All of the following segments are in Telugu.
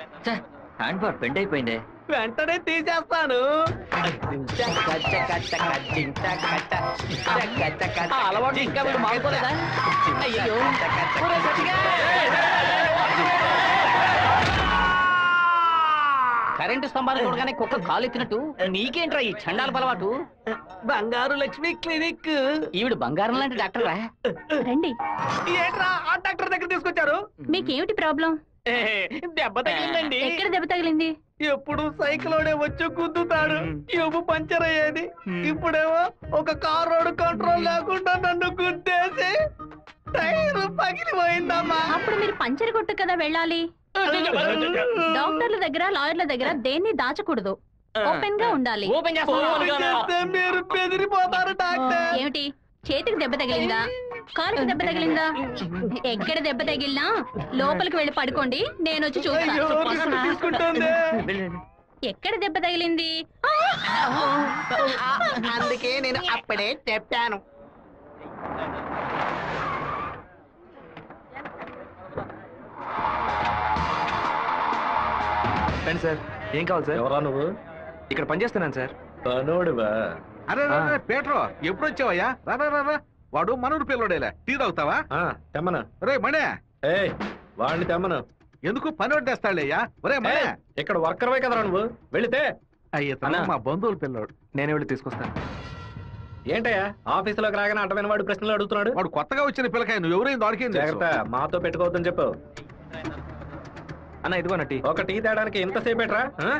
హ్యాండ్ బార్ బెండ్ అయిపోయింది వెంటనే తీసేస్తాను ఆ అలవాటు ఇంకా వీడు మానుకోలేదా అయ్యో ఒరే సత్తిగా! కరెంటు స్తంభాలు చూడగానే కుక్క కాలు ఎత్తినట్టు నీకేంట్రా ఈ చండాల అలవాటు బంగారు లక్ష్మి క్లినిక్ ఈవిడ బంగారం లాంటి డాక్టర్ రా రండి ఏంట్రా ఆ డాక్టర్ దగ్గర తీసుకొచ్చారు మీకేమిటి ప్రాబ్లం ఏ, దెబ్బ తగిలిందండి ఎక్కడ దెబ్బ తగిలింది ఎప్పుడు సైకిలోనే వచ్చి గుద్దుతాడు ఎవ్వు పంచర్ అయ్యేది ఇప్పుడేమో ఒక కార్ రోడ్ కంట్రోల్ లేకుండా నన్ను గుద్దేసి టైర్ పగిలిపోయిందమ్మా అప్పుడు మీరు పంచర్ కొట్టు కదా వెళ్ళాలి డాక్టర్ల దగ్గర లాయర్ల దగ్గర దేన్ని దాచకూడదు ఓపెన్ గా ఉండాలి ఓపెన్ ఫోన్ చేస్తే మీరు బెదిరిపోతారు డాక్టర్ ఏమిటి చేతికి దెబ్బ తగిలిందా కాలుకి దెబ్బ తగిలిందా ఎక్కడ దెబ్బ తగిలినా లోపలికి వెళ్ళి పడుకోండి నేను వచ్చి అయ్యో రిస్క్ చూస్తాను తీసుకుంటుంది ఎక్కడ దెబ్బ తగిలింది అందుకే నేను అప్పుడే చెప్పాను రండి సార్ ఏం కావాలి సార్ ఎవరా నువ్వు ఇక్కడ పనిచేస్తున్నాను సార్ పనోడివా అరే రే, రే, పేట్రో ఎప్పుడు వచ్చావయ్యా రా రా, రా రా వాడు మనూరు పిల్లడేలే టీ తాగుతావా ఆ, తెమ్మను రే మణే ఏయ్ వాడిని తెమ్మను ఎందుకు పని వడ్డేస్తాడులేయ్యా ఒరే మణే ఏయ్, ఇక్కడ వర్కర్వే కదరా నువ్వు వెళితే అయ్యే తన అన్నా. మా బంధువుల పిల్లోడు నేనే వెళ్ళి తీసుకొస్తాను ఏంటయ్యా ఆఫీసులోకి రాగానే అటమైన వాడు ప్రశ్నలు అడుగుతున్నాడు వాడు కొత్తగా వచ్చిన పిల్లకాయ నువ్వు ఎవరైంది వాడికి జాగ్రత్త మాతో పెట్టుకోవద్దని చెప్పు అన్న ఇదిగోన టీ ఒక టీ తేడానికి ఎంతసేపు ఎట్రా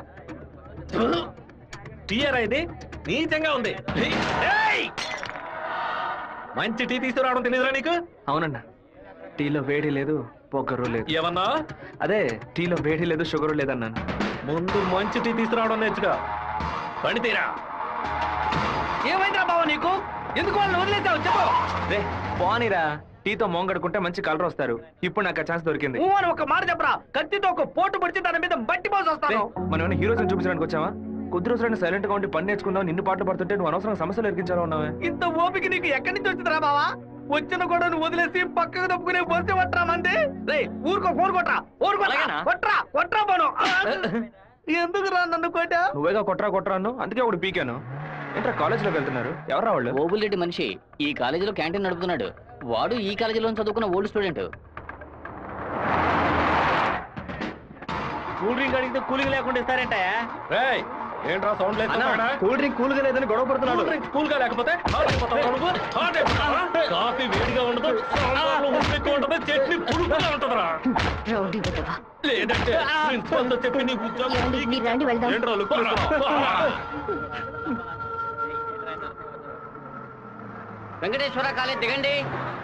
టీయరా ఇది నీచంగా ఉంది ఏయ్! మంచి టీ తీసుకురావడం తెలియదురా నీకు అవునన్న టీలో వేడి లేదు పొగరు లేదు ఏమన్నా అదే టీలో వేడి లేదు షుగర్ లేదన్నాను ముందు మంచి టీ తీసుకురావడం నేర్చుకో పని తీరా ఏమైందిరా బావ నీకు ఎందుకు వాళ్ళని వదిలేసావు చెప్పు రే పోనీరా టీతో మోంగడుకుంటే మంచి కలర్ వస్తారు ఇప్పుడు నాకు ఆ ఛాన్స్ దొరికింది ఊ అని ఒక మాట చెప్పరా కత్తితో ఒక పోటు పడిచి దాని మీద బట్టి పోసి రే, వస్తాను మనం ఏమైనా హీరోస్ చూపించడానికి వచ్చావా కొద్ది రోజులైనా సైలెంట్ గా ఉండి పని నేర్చుకుందాం నిన్ను పాటలు పడుతుంటే నువ్వు అనవసరం సమస్యలు ఎరికించాలో ఉన్నావే ఇంత ఓపిక నీకు ఎక్కడి నుంచి వచ్చిందిరా బావా వచ్చిన కూడా నువ్వు వదిలేసి పక్కకు తప్పుకునే పోతే పట్టరా మంది రే ఊరుకో ఫోన్ కొట్రా ఫోన్ కొట్రా అలాగేనా? కొట్రా కొట్రా పోను ఎందుకు రా నన్ను కొట్టా నువ్వేగా కొట్రా కొట్రా అన్ను అందుకే ఒకటి పీకాను ఏంట్రా కాలేజీలోకి వెళ్తున్నారు ఎవరా వాళ్ళు ఓబుల్రెడ్డి మనిషి ఈ కాలేజీలో క్యాంటీన్ నడుపుతున్నాడు వాడు ఈ కాలేజీలో చదువుకున్న ఓల్డ్ స్టూడెంట్ కూల్ డ్రింక్ అడిగితే కూలింగ్ లేకుండా ఇస్తారంట రేయ్ ఏంట్రా సౌండ్ లేదు కూల్ డ్రింక్ కూల్ గా లేదని గొడవ పడుతున్నాడు కూల్ గా లేకపోతే హాట్ అయిపోతావా నువ్వు? హాట్ అయిపోతావా? కాఫీ వేడిగా ఉండదు సాంబార్లో ఉప్పు ఎక్కువ ఉండదు చట్నీ పులుపుగా ఉంటుందిరా రౌడీ విధవా. లేదంటే ప్రిన్సిపల్ తో చెప్పి నీకు ఉద్యోగం ఏమండి, మీరు రండి వెళ్దాం ఏంట్రా లుక్ వెంకటేశ్వర కాలేజ్ దిగండి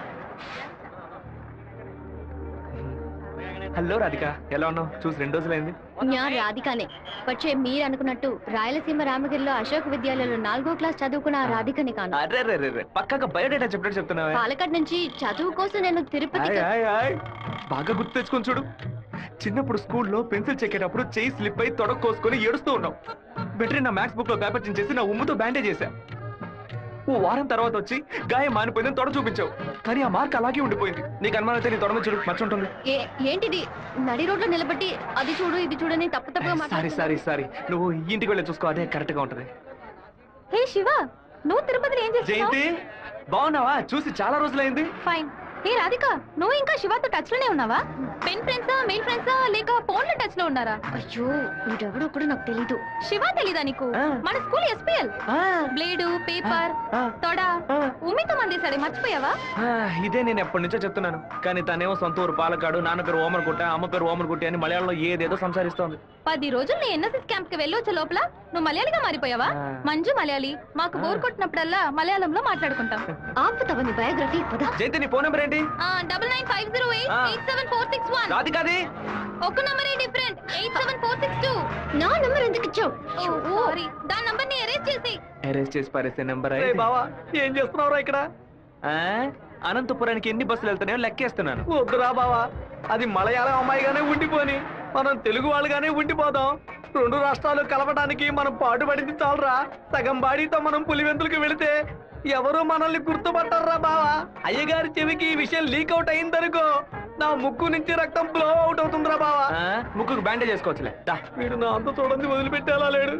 హలో రాధిక ఎలా ఉన్నావు చూసి రెండు రోజులైంది ഞാൻ రాధికనే പക്ഷേ మీరు అనుకున్నట్టు రాయలసీమ రామగిరిలో అశోక్ విద్యాలయంలో నాలుగో క్లాస్ చదువుకున్న ఆ రాధికని కాను అరే రే రే రే పక్కగా బయోడేటా చెప్పినట్టు చెప్తున్నావే పాలకాడ్ నుంచి చదువు కోసం నేను తిరుపతి ఆయ్, ఆయ్, ఆయ్. బాగా గుర్తు తెచ్చుకొని చూడు చిన్నప్పుడు స్కూల్లో పెన్సిల్ చెక్కేటప్పుడు చెయ్యి స్లిప్ అయి తొడకు కోసుకొని ఏడుస్తూ ఉన్నావు వెంటనే నా మ్యాథ్స్ బుక్ లో పేపర్ చించేసి నా ఉమ్ముతో బ్యాండేజ్ చేశా ఓ వారం తర్వాత వచ్చి గాయం మానిపోయిందని తొడ చూపించావు కానీ ఆ మార్క్ అలాగే ఉండిపోయింది నీకు అనుమానం అయితే నీ తొడ మీద చూడు మచ్చ ఉంటుంది ఏ- ఏంటిది నడి రోడ్లో నిలబెట్టి అది చూడు ఇది చూడని తప్పు తప్పుగా సారీ మాట్లాడుతున్నావు. సారీ సారీ నువ్వు ఇంటికి వెళ్ళి చూసుకో అదే కరెక్ట్ గా ఉంటది హే శివ నువ్వు తిరుపతిలో ఏం చేస్తున్నావు జయంతి బాగున్నావా చూసి చాలా రోజులైంది ఫైన్ హే రాధిక నువ్వు ఇంకా శివతో టచ్ లోనే ఉన్నావా పెన్ ఫ్రెండ్సా మెయిల్ ఫ్రెండ్సా లేక ఫోన్ లో టచ్ లో ఉన్నారా అయ్యో వీడెవడో కూడా నాకు తెలీదు శివ తెలీదా నీకు ఆ. మన స్కూల్ ఎస్పీఎల్ బ్లేడు పేపర్ ఆ, తొడ ఆ. ఉమ్మితో మందేశాడే మర్చిపోయావా ఆ, ఇదే నేను ఎప్పటి నుంచో చెప్తున్నాను కానీ తనేమో సొంత ఊరు పాలకాడు నాన్న పేరు ఓమర్గుట్ట అమ్మ పేరు ఓమర్గుట్టి అని మలయాళంలో ఏదేదో సంసారిస్తోంది పది రోజులు నీ ఎన్ఎస్ఎస్ క్యాంప్ కి వెళ్ళొచ్చే లోపల నువ్వు మలయాళిగా మారిపోయావా ఆ. మంజు మలయాళి మాకు బోర్ కొట్టినప్పుడల్లా మలయాళంలో మాట్లాడుకుంటాం ఆపుతావా నీ బయోగ్రఫీ పద జయంతి నీ ఫోన్ నెంబర్ ఏంటి double nine five zero eight ఆ. Eight seven four six one రాధికాది ఒక నంబరే different eight seven four six two నా నెంబర్ ఎందుకు ఇచ్చావు సారీ దాని నంబర్ ని ఎరేజ్ చేసి అరెస్ట్ చేసి పారేసే నెంబర్ రే బావా ఏం చేస్తున్నావురా ఇక్కడ అనంతపురానికి ఎన్ని బస్సులు వెళ్తున్నాయో లెక్కేస్తున్నాను వద్దురా బావా అది మలయాళం అమ్మాయిగానే ఉండిపోని మనం తెలుగు వాళ్ళుగానే ఉండిపోదాం రెండు రాష్ట్రాలు కలపడానికి మనం పాటుపడింది చాలరా సగం బాడీతో మనం పులివెందులకు వెళితే ఎవరు మనల్ని గుర్తుపట్టారా బావా అయ్యగారి చెవికి ఈ విషయం లీక్ అవుట్ అయిందనుకో నా ముక్కు నుంచి రక్తం ఫ్లో అవుట్ అవుతుందిరా బావా ఆ, ముక్కుకు బ్యాండేజ్ చేసుకోవచ్చులే దా. వీడు నా అంత చూడండి వదిలిపెట్టేలా లేడు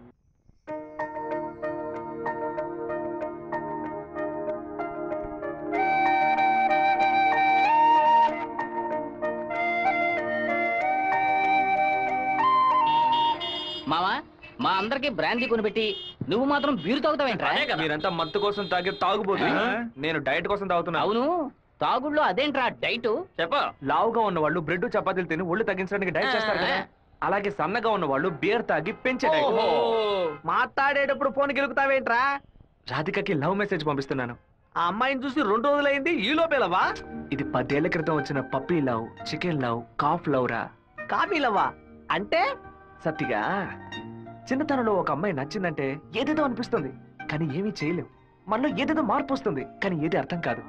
మావా మా అందరికి బ్రాందీ కొనిపెట్టి నువ్వు మాత్రం బీరు తాగుతావేంట్రా అదే కదా. మీరంతా మత్తు కోసం తాగే తాగుబోతు నేను డైట్ కోసం తాగుతున్నా అవును తాగుళ్ళో అదేంట్రా డైట్ చెప్ప లావుగా ఉన్న వాళ్ళు బ్రెడ్ చపాతీలు తిని ఒళ్ళు తగ్గించడానికి డైట్ చేస్తారు కదా అలాగే సన్నగా ఉన్న వాళ్ళు బియర్ తాగి పెంచే డైట్ మాట్లాడేటప్పుడు ఫోన్ గెలుకుతావేంట్రా రాధికకి లవ్ మెసేజ్ పంపిస్తున్నాను ఆ అమ్మాయిని చూసి రెండు రోజులైంది ఈ లోపేలవా ఇది పదేళ్ల క్రితం వచ్చిన puppy love chicken love calf love రా కాపీలవ్వా అంటే సత్తిగా చిన్నతనంలో ఒక అమ్మాయి నచ్చిందంటే ఏదేదో అనిపిస్తుంది కానీ ఏమీ చేయలేం మనలో ఏదేదో మార్పు వస్తుంది కానీ ఏది అర్థం కాదు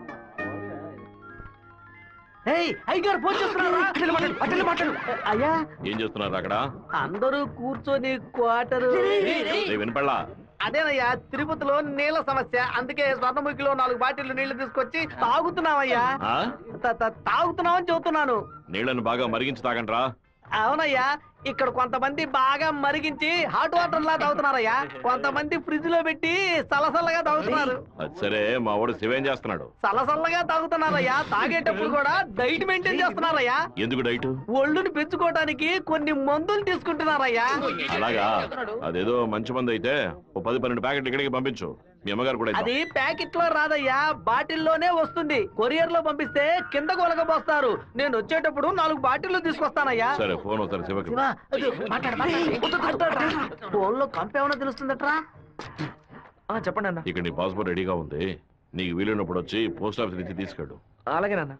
ఏయ్ అయ్యగారు ఫోన్ చేస్తున్నారా అటెళ్ళు మాట్లాడు, అటెళ్ళు మాట్లాడు. అయ్యా ఏం చేస్తున్నారు అక్కడ అందరూ కూర్చొని క్వార్టరు రే వినపడలా అదేనయ్యా తిరుపతిలో నీళ్ళ సమస్య అందుకే స్వర్ణముఖిలో నాలుగు బాటిల్ నీళ్లు తీసుకొచ్చి తాగుతున్నామయ్యా ఆ? త- త- తాగుతున్నామని చెబుతున్నాను నీళ్లను బాగా మరిగించి తాగండ్రా అవునయ్యా ఇక్కడ కొంతమంది బాగా మరిగించి హాట్ వాటర్ లా తాగుతున్నారయ్యా కొంతమంది ఫ్రిడ్జ్ లో పెట్టి సలసల్లగా తాగుతున్నారు అది సరే మా వాడు శివేం చేస్తున్నాడు సలసల్లగా తాగుతున్నారయ్యా తాగేటప్పుడు కూడా డైట్ మెయింటైన్ చేస్తున్నారయ్యా ఎందుకు డైట్ ఒళ్ళుని పెంచుకోవడానికి కొన్ని మందులు తీసుకుంటున్నారయ్యా అలాగా అదేదో మంచి మంది అయితే ఓ పది పన్నెండు ప్యాకెట్లు ఇక్కడికి పంపించు మీ అమ్మగారు కూడా ఇద్దాం. అది ప్యాకెట్ లో రాదయ్యా బాటిల్లోనే వస్తుంది కొరియర్ లో పంపిస్తే కింద కొలగబోస్తారు నేను వచ్చేటప్పుడు నాలుగు బాటిల్లు తీసుకొస్తానయ్యా సరే ఫోన్ ఒకసారి శివకి శివా, అది మాట్లాడు, మాట్లాడు. ఫోన్ లో కంపేమన్నా తెలుస్తుందట్రా ఆ, చెప్పండి అన్న ఇక్కడ నీ పాస్పోర్ట్ రెడీగా ఉంది నీకు వీలున్నప్పుడు వచ్చి పోస్ట్ ఆఫీస్ నుంచి తీసుకెళ్ళు అలాగే నాన్న